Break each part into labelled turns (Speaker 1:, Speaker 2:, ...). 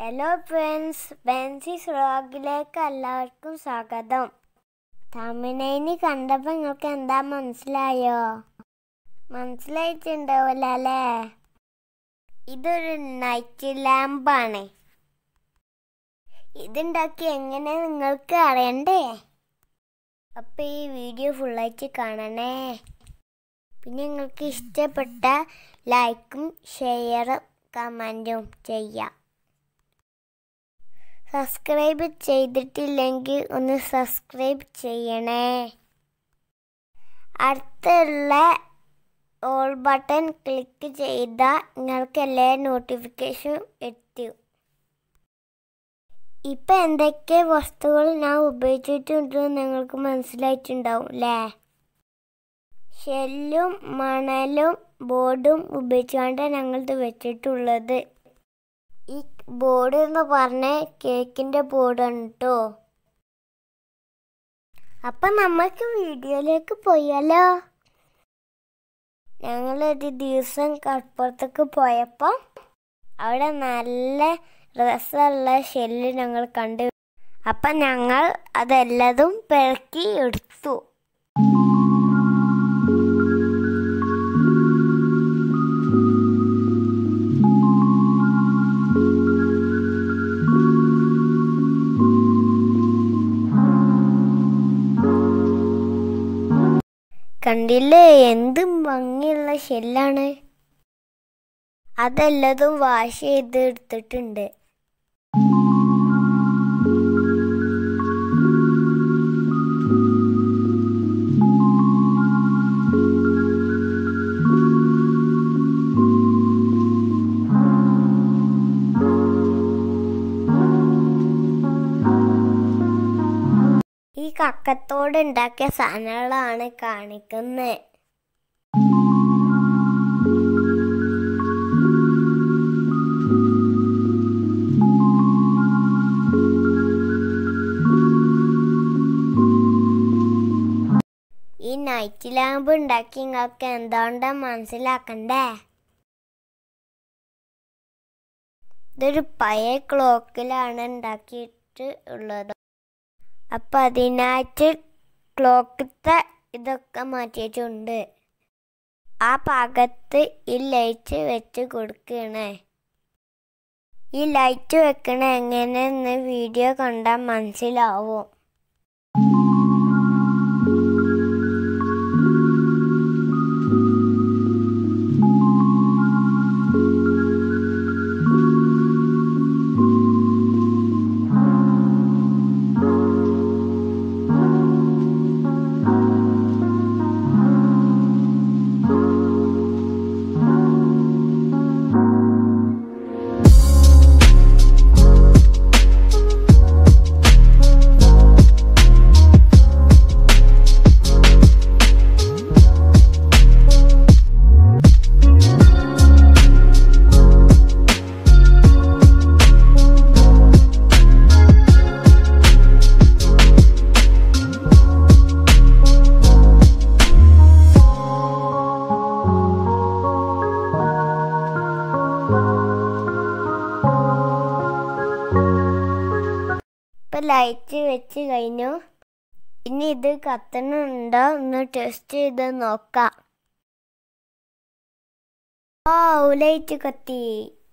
Speaker 1: hello friends ബെൻസിസ് വ്ളോഗിലേക്ക് എല്ലാവർക്കും സ്വാഗതം തമിഴ്നൈന് കണ്ടപ്പോൾ നിങ്ങൾക്ക് എന്താ മനസ്സിലായോ മനസ്സിലായിട്ടുണ്ടാവില്ല അല്ലേ ഇതൊരു നൈറ്റ് ലാമ്പാണ് ഇതുണ്ടാക്കി എങ്ങനെ നിങ്ങൾക്ക് അറിയണ്ടേ അപ്പോൾ ഈ വീഡിയോ ഫുള്ളായിട്ട് കാണണേ പിന്നെ നിങ്ങൾക്ക് ഇഷ്ടപ്പെട്ട ലൈക്കും ഷെയറും കമൻറ്റും ചെയ്യാം സബ്സ്ക്രൈബ് ചെയ്തിട്ടില്ലെങ്കിൽ ഒന്ന് സബ്സ്ക്രൈബ് ചെയ്യണേ അടുത്തുള്ള ഓൾ ബട്ടൺ ക്ലിക്ക് ചെയ്താൽ നിങ്ങൾക്ക് എല്ലാ നോട്ടിഫിക്കേഷൻ എത്തും ഇപ്പം എന്തൊക്കെ വസ്തുക്കൾ ഞാൻ ഉപയോഗിച്ചിട്ടുണ്ടെന്ന് നിങ്ങൾക്ക് മനസ്സിലായിട്ടുണ്ടാവും അല്ലേ ഷെല്ലും മണലും ബോർഡും ഉപയോഗിച്ചാണ് ഞങ്ങളിത് വെച്ചിട്ടുള്ളത് ഈ ബോർഡ് എന്ന് പറഞ്ഞ കേക്കിൻ്റെ ബോർഡാണ് കേട്ടോ അപ്പം നമുക്ക് വീഡിയോയിലേക്ക് പോയാലോ ഞങ്ങളൊരു ദിവസം കടപ്പുറത്തേക്ക് പോയപ്പോൾ അവിടെ നല്ല രസമുള്ള ഷെല്ല് ഞങ്ങൾ കണ്ടു അപ്പം ഞങ്ങൾ അതെല്ലതും പിറക്കി എടുത്തു കണ്ടില്ലേ എന്ത് ഭംഗിയുള്ള ഷെല്ലാണ് അതെല്ലതും വാഷ് ചെയ്ത് എടുത്തിട്ടുണ്ട് ഈ കക്കത്തോട് ഉണ്ടാക്കിയ സാധനങ്ങളാണ് കാണിക്കുന്നത് ഈ നൈറ്റ് ലാമ്പ് ഉണ്ടാക്കി നിങ്ങൾക്ക് എന്തുകൊണ്ടാ മനസ്സിലാക്കണ്ടേ ഇതൊരു പഴയ ക്ലോക്കിലാണ് ഉണ്ടാക്കിയിട്ട് ഉള്ളത് അപ്പം അതിനായിട്ട് ക്ലോക്കത്തെ ഇതൊക്കെ മാറ്റിയിട്ടുണ്ട് ആ ഭാഗത്ത് ഈ ലൈറ്റ് വെച്ച് കൊടുക്കണേ ഈ ലൈറ്റ് വെക്കണ എങ്ങനെയെന്ന് വീഡിയോ കണ്ടാൽ മനസ്സിലാവും ഇപ്പം ലൈറ്റ് വെച്ച് കഴിഞ്ഞു ഇനി ഇത് കത്തണുണ്ടോ ഒന്ന് ടെസ്റ്റ് ചെയ്ത് നോക്കാം ഓ ലൈറ്റ് കത്തി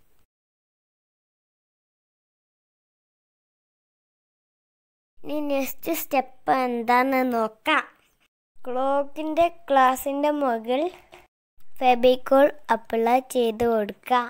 Speaker 1: ഇനി നെക്സ്റ്റ് സ്റ്റെപ്പ് എന്താന്ന് നോക്കാം ക്ലോക്കിൻ്റെ ഗ്ലാസിൻ്റെ മുകളിൽ ഫെബിക്കോൾ അപ്ലൈ ചെയ്ത് കൊടുക്കുക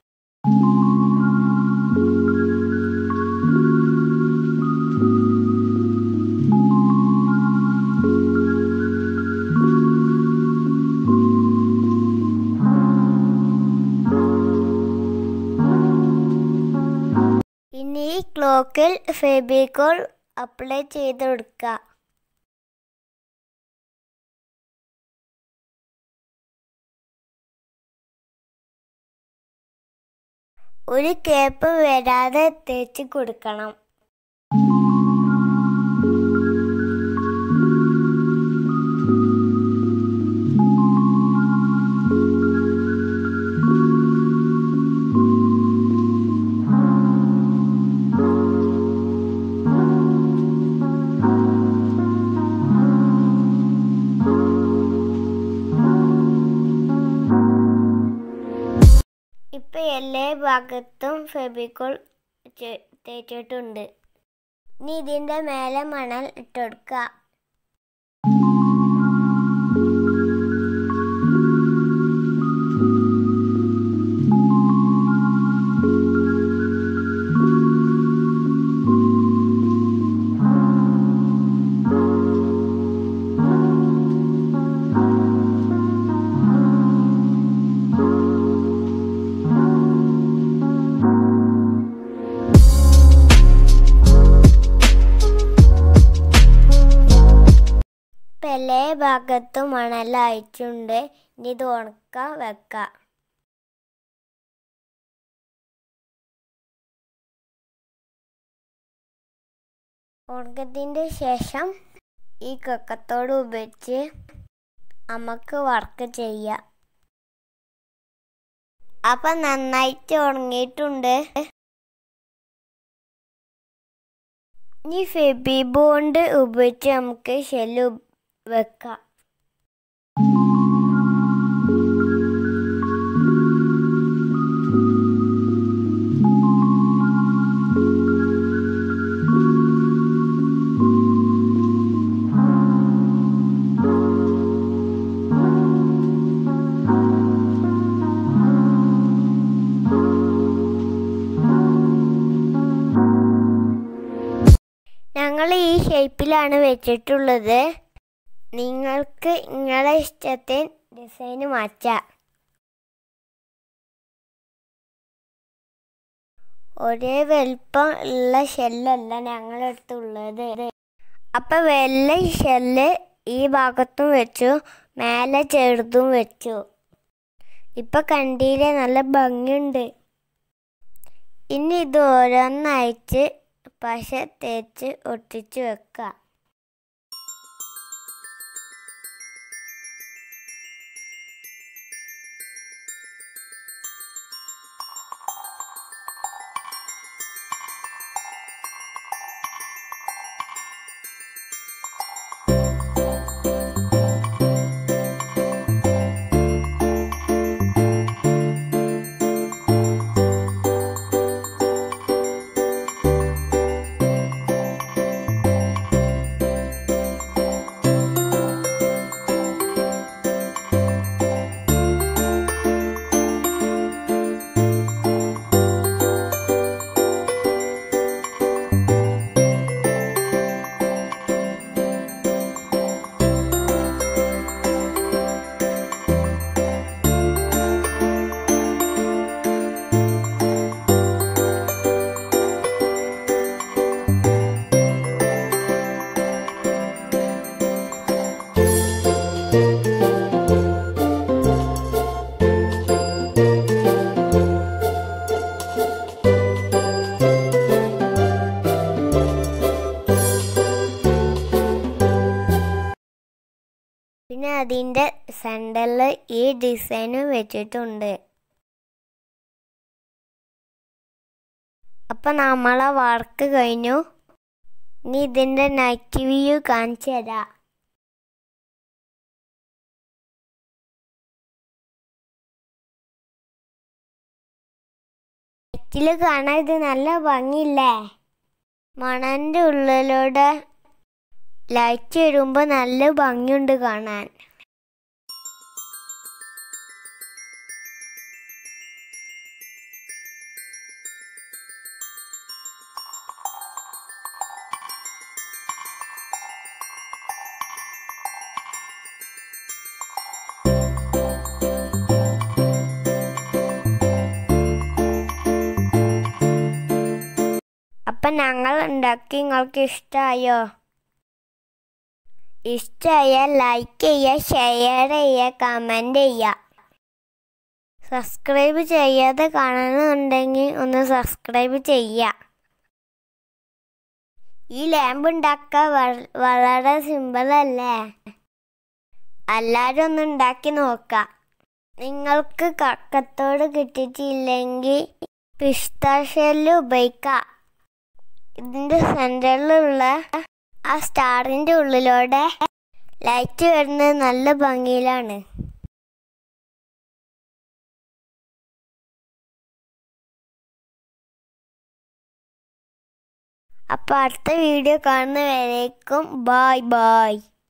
Speaker 1: ഇനി ഈ ക്ലോക്കിൽ ഫെബിക്കോൾ അപ്ലൈ ചെയ്ത് കൊടുക്കുക ഒരു കേപ്പ് വരാതെ തേച്ച് കൊടുക്കണം ഭാഗത്തും ഫെബിക്കോൾ തേച്ചിട്ടുണ്ട് ഇനി ഇതിൻ്റെ മേലെ മണൽ ഇട്ടുകൊടുക്കുക ഇപ്പം എല്ലാ ഭാഗത്തും മണൽ അയച്ചുണ്ട് ഇനി ഇത് ഉണക്കാൻ വെക്കാം ഉണക്കത്തിൻ്റെ ശേഷം ഈ കക്കത്തോട് ഉപയോഗിച്ച് നമുക്ക് വർക്ക് ചെയ്യാം അപ്പം നന്നായിട്ട് ഉണങ്ങിയിട്ടുണ്ട് ഇനി ഫെബി ബോണ്ട് ഉപയോഗിച്ച് നമുക്ക് ഷെല്ല് വെക്കാം ഞങ്ങൾ ഈ ഷേപ്പിലാണ് വെച്ചിട്ടുള്ളത് നിങ്ങൾക്ക് നിങ്ങളെ ഇഷ്ടത്തിന് ഡിസൈൻ മാറ്റാം ഒരേ വലുപ്പം ഉള്ള ഷെല്ലല്ല ഞങ്ങളടുത്തുള്ളത് അപ്പൊ വെള്ള ഷെല്ല് ഈ ഭാഗത്തും വെച്ചു മേലെ ചെറുതും വെച്ചു ഇപ്പൊ കണ്ടിയിലെ നല്ല ഭംഗിയുണ്ട് ഇനി ഇത് ഓരോന്നായിട്ട് പശ തേച്ച് ഒട്ടിച്ച് വെക്കാം പിന്നെ അതിൻ്റെ സെൻറ്ററിൽ ഈ ഡിസൈനും വെച്ചിട്ടുണ്ട് അപ്പം നമ്മളെ വർക്ക് കഴിഞ്ഞു ഇനി ഇതിൻ്റെ നൈറ്റ് വ്യൂ കാണിച്ചു തരാം നൈറ്റിൽ കാണാൻ ഇത് നല്ല ഭംഗിയില്ലേ മണൻ്റെ ഉള്ളിലൂടെ ലൈറ്റ് വരുമ്പോൾ നല്ല ഭംഗിയുണ്ട് കാണാൻ അപ്പം ഞങ്ങൾ ഉണ്ടാക്കി നിങ്ങൾക്ക് ഇഷ്ടമായോ ഇഷ്ടമായാൽ ലൈക്ക് ചെയ്യുക ഷെയർ ചെയ്യുക കമൻറ്റ് ചെയ്യുക സബ്സ്ക്രൈബ് ചെയ്യാതെ കാണുന്നുണ്ടെങ്കിൽ ഒന്ന് സബ്സ്ക്രൈബ് ചെയ്യുക ഈ ലാമ്പ് ഉണ്ടാക്കാൻ വ- വളരെ സിമ്പിളല്ലേ എല്ലാവരും ഒന്ന് ഉണ്ടാക്കി നോക്കാം നിങ്ങൾക്ക് കക്കത്തോട് കിട്ടിയിട്ടില്ലെങ്കിൽ പിസ്താഷെല്ല് ഉപയോഗിക്കാം ഇതിൻ്റെ സെൻറ്ററിലുള്ള ആ സ്റ്റാറിൻ്റെ ഉള്ളിലൂടെ ലൈറ്റ് വരുന്നത് നല്ല ഭംഗിയിലാണ് അപ്പോൾ അടുത്ത വീഡിയോ കാണുന്നവരേക്കും ബായ് ബായ്